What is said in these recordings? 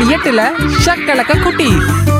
எட்டுல ஷக்கலக்க குட்டி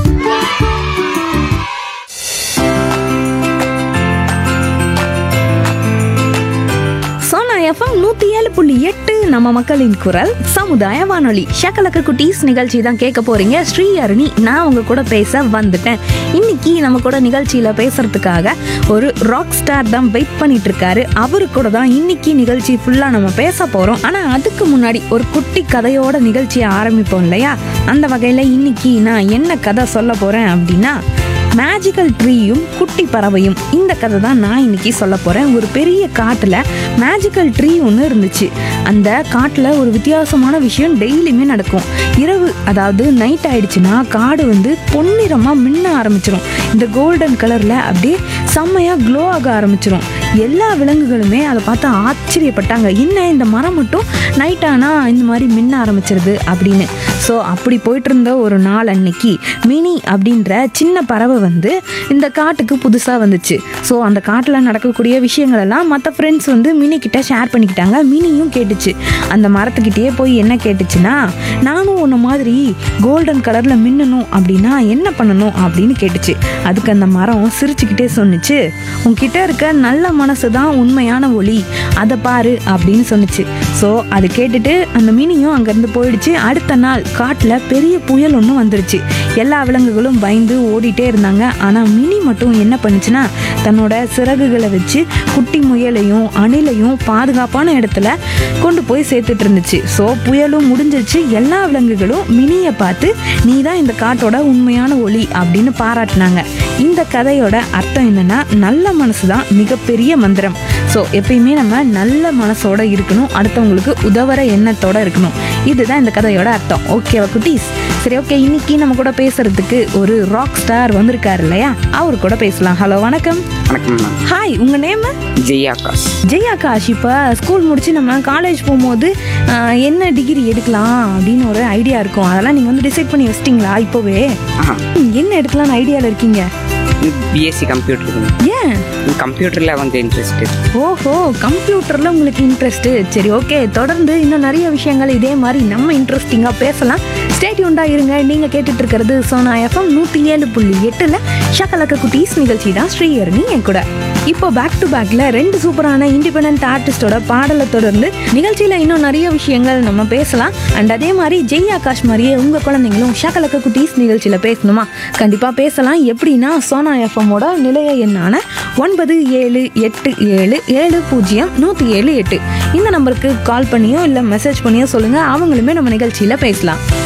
சோனா எஃப்எம் நூத்தி ஏழு புள்ளி எட்டு நம்ம மக்களின் குரல் சமுதாய வானொலி ஷக்கலக்க குட்டீஸ் நிகழ்ச்சி தான் கேட்க போறீங்க ஸ்ரீ அருணி நான் உங்க கூட பேச வந்துட்டேன் இன்னைக்கு நம்ம கூட நிகழ்ச்சியில பேசுறதுக்காக ஒரு ராக் ஸ்டார் தான் வெயிட் பண்ணிட்டு இருக்காரு அவரு கூட தான் இன்னைக்கு நிகழ்ச்சி ஃபுல்லா நம்ம பேச போறோம் ஆனா அதுக்கு முன்னாடி ஒரு குட்டி கதையோட நிகழ்ச்சியை ஆரம்பிப்போம் இல்லையா அந்த வகையில இன்னைக்கு நான் என்ன கதை சொல்ல போறேன் அப்படின்னா மேஜிக்கல் ட்ரீயும் குட்டி பறவையும் இந்த கதை தான் நான் இன்னைக்கு சொல்ல போறேன் ஒரு பெரிய காட்டுல மேஜிக்கல் ட்ரீ ஒன்று இருந்துச்சு அந்த காட்டுல ஒரு வித்தியாசமான விஷயம் டெய்லியுமே நடக்கும் இரவு அதாவது நைட் ஆயிடுச்சுன்னா காடு வந்து பொன்னிறமா மின்ன ஆரம்பிச்சிடும் இந்த கோல்டன் கலர்ல அப்படியே செம்மையா க்ளோ ஆக ஆரம்பிச்சிடும் எல்லா விலங்குகளுமே அதை பார்த்து ஆச்சரியப்பட்டாங்க என்ன இந்த மரம் மட்டும் நைட் ஆனா இந்த மாதிரி மின்ன ஆரம்பிச்சிருது அப்படின்னு ஸோ அப்படி போயிட்டு இருந்த ஒரு நாள் அன்னைக்கு மினி அப்படின்ற சின்ன பறவை வந்து இந்த காட்டுக்கு புதுசாக வந்துச்சு ஸோ அந்த காட்டில் நடக்கக்கூடிய விஷயங்கள் எல்லாம் மற்ற ஃப்ரெண்ட்ஸ் வந்து மினி கிட்ட ஷேர் பண்ணிக்கிட்டாங்க மினியும் கேட்டுச்சு அந்த மரத்துக்கிட்டேயே போய் என்ன கேட்டுச்சுன்னா நானும் உன்ன மாதிரி கோல்டன் கலரில் மின்னணும் அப்படின்னா என்ன பண்ணணும் அப்படின்னு கேட்டுச்சு அதுக்கு அந்த மரம் சிரிச்சுக்கிட்டே சொன்னுச்சு உன்கிட்ட இருக்க நல்ல மனசு தான் உண்மையான ஒளி அதை பாரு அப்படின்னு சொன்னுச்சு ஸோ அது கேட்டுட்டு அந்த மினியும் அங்கேருந்து போயிடுச்சு அடுத்த நாள் காட்டில் பெரிய புயல் ஒன்று வந்துருச்சு எல்லா விலங்குகளும் பயந்து ஓடிட்டே இருந்தாங்க ஆனால் மினி மட்டும் என்ன பண்ணுச்சுன்னா தன்னோட சிறகுகளை வச்சு குட்டி முயலையும் அணிலையும் பாதுகாப்பான இடத்துல கொண்டு போய் சேர்த்துட்டு இருந்துச்சு ஸோ புயலும் முடிஞ்சிருச்சு எல்லா விலங்குகளும் மினியை பார்த்து நீ தான் இந்த காட்டோட உண்மையான ஒளி அப்படின்னு பாராட்டினாங்க இந்த கதையோட அர்த்தம் என்னன்னா நல்ல மனசு தான் மிகப்பெரிய மந்திரம் ஸோ எப்பயுமே நம்ம நல்ல மனசோட இருக்கணும் அடுத்தவங்களுக்கு உதவுற எண்ணத்தோட இருக்கணும் இதுதான் இந்த கதையோட அர்த்தம் ஓகேவா குட்டீஸ் சரி ஓகே இன்னைக்கு நம்ம கூட பேசுறதுக்கு ஒரு ராக் ஸ்டார் வந்திருக்காரு இல்லையா அவர் கூட பேசலாம் ஹலோ வணக்கம் வணக்கம் மேம் ஹாய் உங்க நேம் ஜெய் ஆகாஷ் ஜெய் ஆகாஷ் இப்போ ஸ்கூல் முடிச்சு நம்ம காலேஜ் போகும்போது ஆஹ், என்ன டிகிரி எடுக்கலாம் அப்படின்னு ஒரு ஐடியா இருக்கும் அதெல்லாம் நீங்கள் வந்து டிசைட் பண்ணி வச்சிட்டிங்களா இப்போவே ஆ ம், என்ன எடுக்கலாம்னு ஐடியாவில் இருக்கீங்க பிஎஸ்சி கம்ப்யூட்டர் ஏன் கம்ப்யூட்டரில் வந்து இன்ட்ரெஸ்ட் ஓஹோ கம்ப்யூட்டர்ல உங்களுக்கு இன்ட்ரெஸ்ட் சரி ஓகே தொடர்ந்து இன்னும் நிறைய விஷயங்கள் இதே மாதிரி நம்ம இன்ட்ரெஸ்டிங்கா பேசலாம் ஸ்டேட்யூண்டா இருங்க நீங்க கேட்டுட்டு இருக்கிறது சோனா எஃப்எம் நூத்தி ஏழு புள்ளி எட்டுல ஷக்கலக்க குட்டீஸ் நிகழ்ச்சி தான் ஸ்ரீஹரணி என் கூட இப்போ பேக் டு பேக்ல ரெண்டு சூப்பரான இண்டிபெண்ட் ஆர்டிஸ்டோட பாடலை தொடர்ந்து நிகழ்ச்சியில இன்னும் நிறைய விஷயங்கள் நம்ம பேசலாம் அண்ட் அதே மாதிரி ஜெய் ஆகாஷ் மாதிரியே உங்க குழந்தைங்களும் ஷக்கலக்க குட்டீஸ் நிகழ்ச்சியில பேசணுமா கண்டிப்பா பேசலாம் எப்படின்னா சோனா எஃப்எம்மோட நிலைய எண்ணான ஒன்பது ஏழு எட்டு ஏழு ஏழு பூஜ்ஜியம் நூற்றி ஏழு எட்டு இந்த நம்பருக்கு கால் பண்ணியோ இல்லை மெசேஜ் பண்ணியோ சொல்லுங்கள் அவங்களுமே நம்ம நிகழ்ச்சியில் பேசலாம்